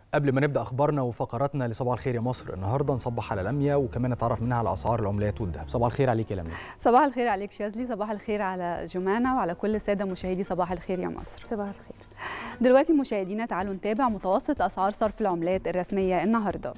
قبل ما نبدا اخبارنا وفقراتنا لصباح الخير يا مصر النهارده نصبح على لميا وكمان نتعرف منها على اسعار العملات والذهب صباح الخير عليك يا لميا صباح الخير عليك شاذلي صباح الخير على جمانة وعلى كل السادة مشاهدي صباح الخير يا مصر صباح الخير دلوقتي مشاهدينا تعالوا نتابع متوسط أسعار صرف العملات الرسمية النهاردة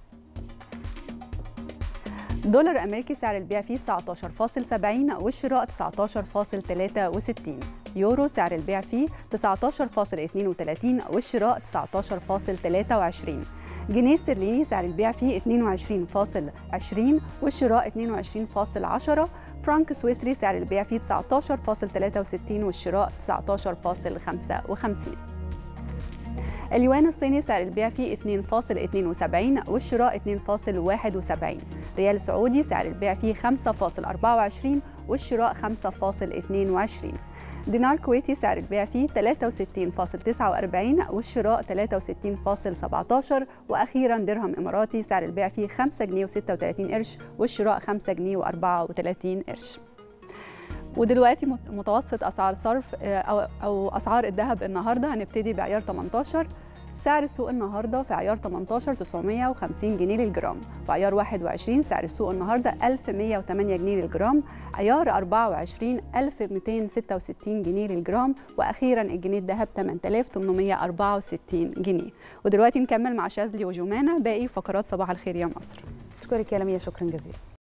دولار أمريكي سعر البيع فيه 19.70 والشراء 19.63 يورو سعر البيع فيه 19.32 والشراء 19.23 جنيه استرليني سعر البيع فيه 22.20 والشراء 22.10 فرانك سويسري سعر البيع فيه 19.63 والشراء 19.55 اليوان الصيني سعر البيع فيه 2.72 والشراء 2.71 ريال سعودي سعر البيع فيه 5.24 والشراء 5.22 دينار كويتي سعر البيع فيه 63.49 والشراء 63.17 واخيرا درهم اماراتي سعر البيع فيه 5 جنيه و36 قرش والشراء 5 جنيه و34 قرش ودلوقتي متوسط اسعار صرف او او اسعار الذهب النهارده هنبتدي بعيار 18 سعر السوق النهارده في عيار 18 950 جنيه للجرام وعيار 21 سعر السوق النهارده 1108 جنيه للجرام عيار 24 1266 جنيه للجرام واخيرا الجنيه الذهب 8864 جنيه ودلوقتي نكمل مع شاذلي وجمانه باقي فقرات صباح الخير يا مصر اشكرك يا لميا شكرا جزيلا